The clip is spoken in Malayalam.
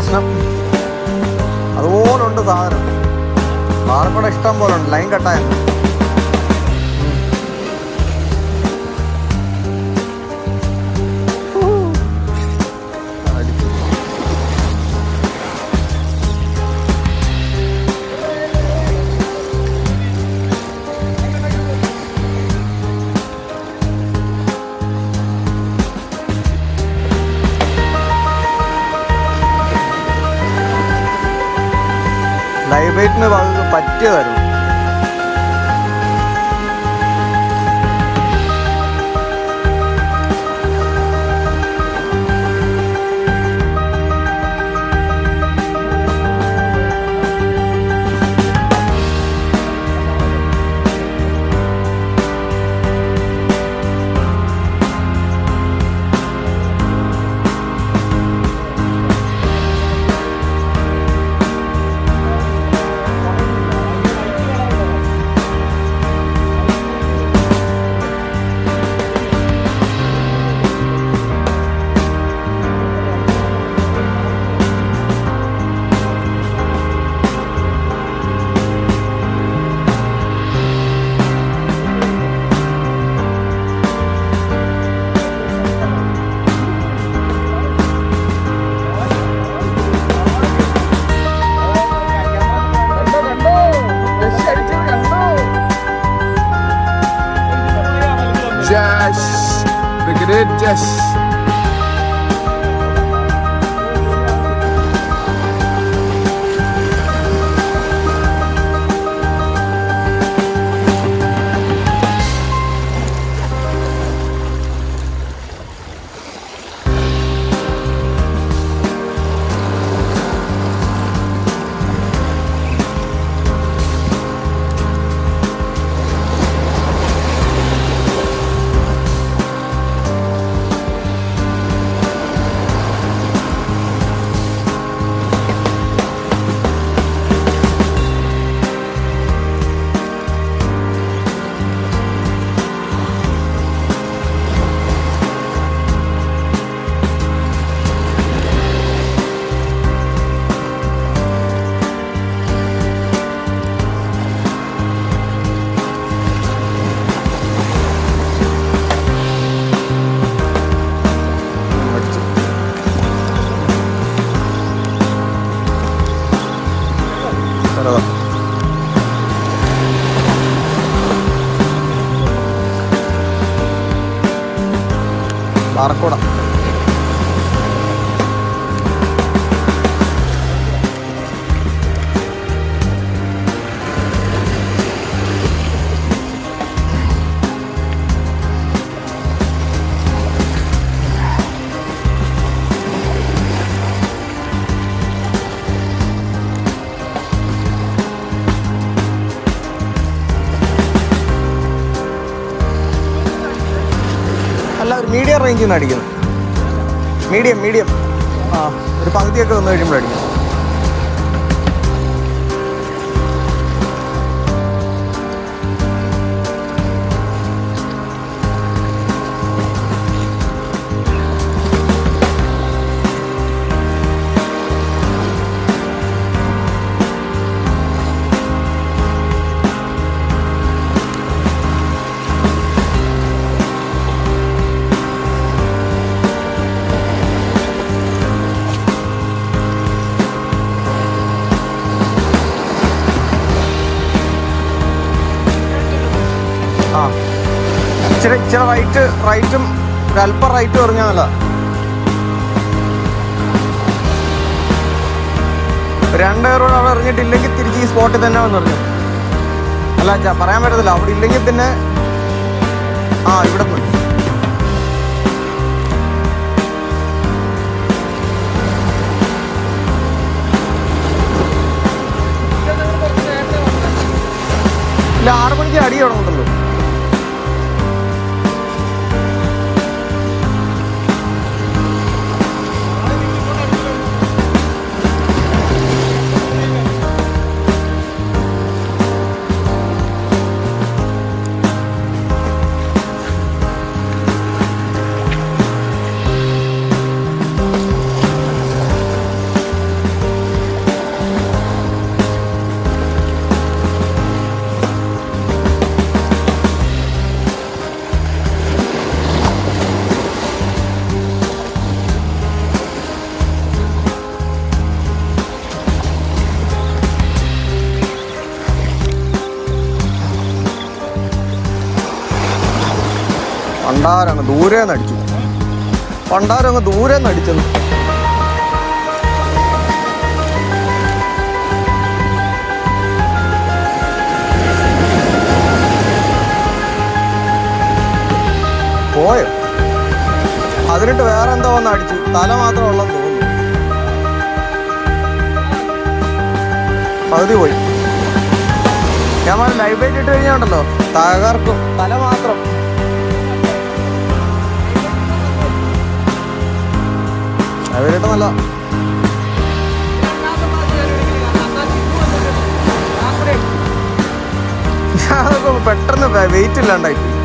പ്രശ്നം അതുപോലുണ്ട് സാധനം പാറക്കൂടെ ഇഷ്ടം പോലെ ഉണ്ട് ലൈൻ കട്ടായ ലൈവ് വെയിറ്റിന് പറ്റിയതായിരുന്നു Josh, look at it, Josh. പാറക്കൂട അല്ല ഒരു മീഡിയം റേഞ്ചിൽ നിന്ന് അടിക്കുന്നത് മീഡിയം മീഡിയം ആ ഒരു പകുതിയൊക്കെ വന്നു കഴിയുമ്പോഴടിക്കും ആ ഇച്ചിരി ഇച്ചിരി റൈറ്റ് റൈറ്റും ഒരല്പം റൈറ്റ് പറഞ്ഞാൽ നല്ലതാ രണ്ട് പേരോട് അവിടെ ഇറങ്ങിയിട്ടില്ലെങ്കിൽ തിരിച്ച് ഈ സ്പോട്ടിൽ തന്നെ വന്ന് പറഞ്ഞു അല്ല ചാ പറയാൻ പറ്റത്തില്ല അവിടെ ഇല്ലെങ്കിൽ പിന്നെ ആ ഇവിടെ നിന്ന് ഇല്ല ആറ് മണിക്ക് അടി തുടങ്ങത്തുള്ളൂ പണ്ടാരങ്ങ് ദൂരെ നിന്ന് അടിച്ചു പണ്ടാരങ്ങ് ദൂരെ നിന്ന് അടിച്ചെന്ന് പോയോ അതിനിട്ട് വേറെ എന്തോ വന്ന് അടിച്ചു തല മാത്രം ഉള്ളെന്ന് തോന്നുന്നു പകുതി പോയി ഞാൻ പറഞ്ഞു ലൈവ് ബൈറ്റ് ഇട്ട് കഴിഞ്ഞാണ്ടല്ലോ തകർക്കും തല മാത്രം ലൈവ് നല്ല ഞാനൊക്കെ പെട്ടെന്ന് വെയിറ്റ് ഇല്ലാണ്ടായി